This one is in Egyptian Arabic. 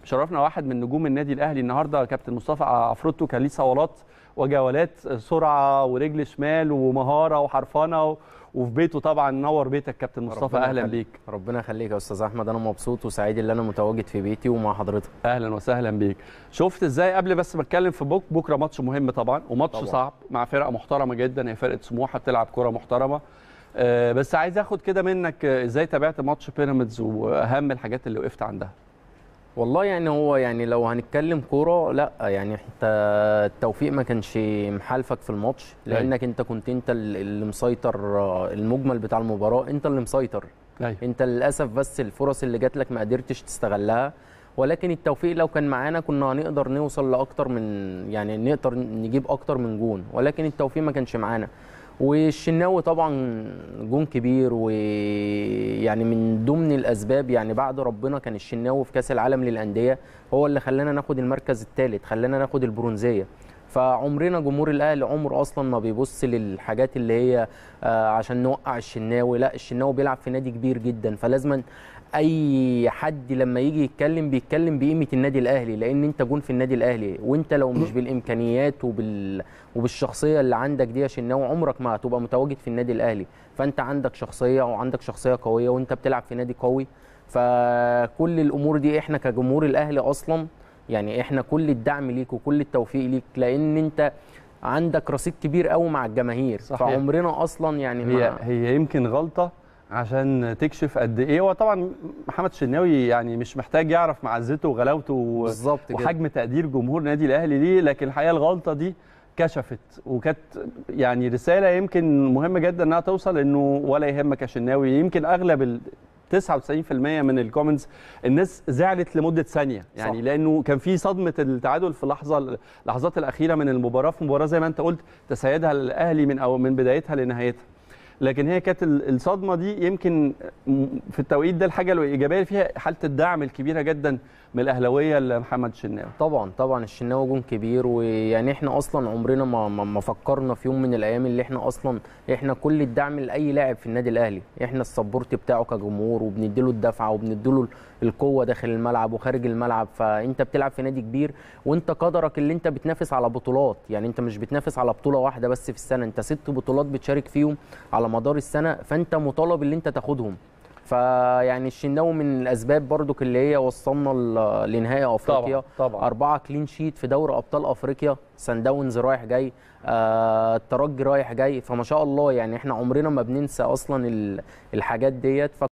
شرفنا واحد من نجوم النادي الاهلي النهارده كابتن مصطفى عفروتو كان ليه صولات وجولات سرعه ورجل شمال ومهاره وحرفنه و... وفي بيته طبعا نور بيتك كابتن مصطفى ربنا اهلا يخليك. بيك ربنا يخليك يا استاذ احمد انا مبسوط وسعيد ان انا متواجد في بيتي ومع حضرتك اهلا وسهلا بيك شفت ازاي قبل بس ما اتكلم في بوك بكره ماتش مهم طبعا وماتش طبعاً. صعب مع فرقه محترمه جدا هي فرقه سموحه بتلعب كره محترمه آه، بس عايز اخد كده منك آه، ازاي تابعت ماتش بيراميدز واهم الحاجات اللي وقفت عندها والله يعني هو يعني لو هنتكلم كوره لا يعني انت التوفيق ما كانش محالفك في الماتش لانك انت كنت انت اللي مسيطر آه، المجمل بتاع المباراه انت اللي مسيطر ايوه انت للاسف بس الفرص اللي جات لك ما قدرتش تستغلها ولكن التوفيق لو كان معانا كنا هنقدر نوصل لاكتر من يعني نقدر نجيب اكتر من جون ولكن التوفيق ما كانش معانا والشناوي طبعا جون كبير ويعني من ضمن الاسباب يعني بعد ربنا كان الشناوي في كاس العالم للانديه هو اللي خلانا ناخد المركز الثالث خلانا ناخد البرونزيه فعمرنا جمهور الاهلي عمر اصلا ما بيبص للحاجات اللي هي آه، عشان نوقع الشناوي لا الشناوي بيلعب في نادي كبير جدا فلازما اي حد لما يجي يتكلم بيتكلم بقيمه النادي الاهلي لان انت جون في النادي الاهلي وانت لو مش بالامكانيات وبال وبالشخصيه اللي عندك دي يا شناوي عمرك ما هتبقى متواجد في النادي الاهلي فانت عندك شخصيه وعندك شخصيه قويه وانت بتلعب في نادي قوي فكل الامور دي احنا كجمهور الاهلي اصلا يعني احنا كل الدعم ليك وكل التوفيق ليك لان انت عندك رصيد كبير قوي مع الجماهير صحيح. فعمرنا اصلا يعني هي ما هي يمكن غلطه عشان تكشف قد ايه هو طبعا محمد شناوي يعني مش محتاج يعرف معزته وغلاوته و... بالظبط كده وحجم تقدير جمهور النادي الاهلي ليه لكن الحقيقه الغلطه دي كشفت وكانت يعني رساله يمكن مهمه جدا انها توصل انه ولا يهمك يا شناوي يمكن اغلب ال 99% من الكومنتس الناس زعلت لمده ثانيه يعني صح. لانه كان في صدمه التعادل في لحظه اللحظات الاخيره من المباراه في مباراه زي ما انت قلت تسيدها الاهلي من او من بدايتها لنهايتها لكن هي كانت ال- الصدمه دي يمكن م- في التوقيت ده الحاجه الايجابيه فيها حاله الدعم الكبيره جدا من الاهلاويه لمحمد شناوي طبعا طبعا الشناوي جون كبير ويعني احنا اصلا عمرنا ما ما ما فكرنا في يوم من الايام اللي احنا اصلا احنا كل الدعم لاي لاعب في النادي الاهلي احنا السبورت بتاعه كجمهور وبنديله الدفعه وبنديله القوه داخل الملعب وخارج الملعب فانت بتلعب في نادي كبير وانت قدرك اللي انت بتنافس على بطولات يعني انت مش بتنافس على بطوله واحده بس في السنه انت ست بطولات بتشارك فيهم على مدار السنه فانت مطالب اللي انت تاخدهم فيعني الشناوي من الاسباب برضك اللي هي وصلنا ل- لنهائي افريقيا طبعا أربعة كلين شيت في دوري أبطال أفريقيا سان داونز رايح جاي آه الترجي رايح جاي فما شاء الله يعني احنا عمرنا ما بننسى أصلا ال- الحاجات ديت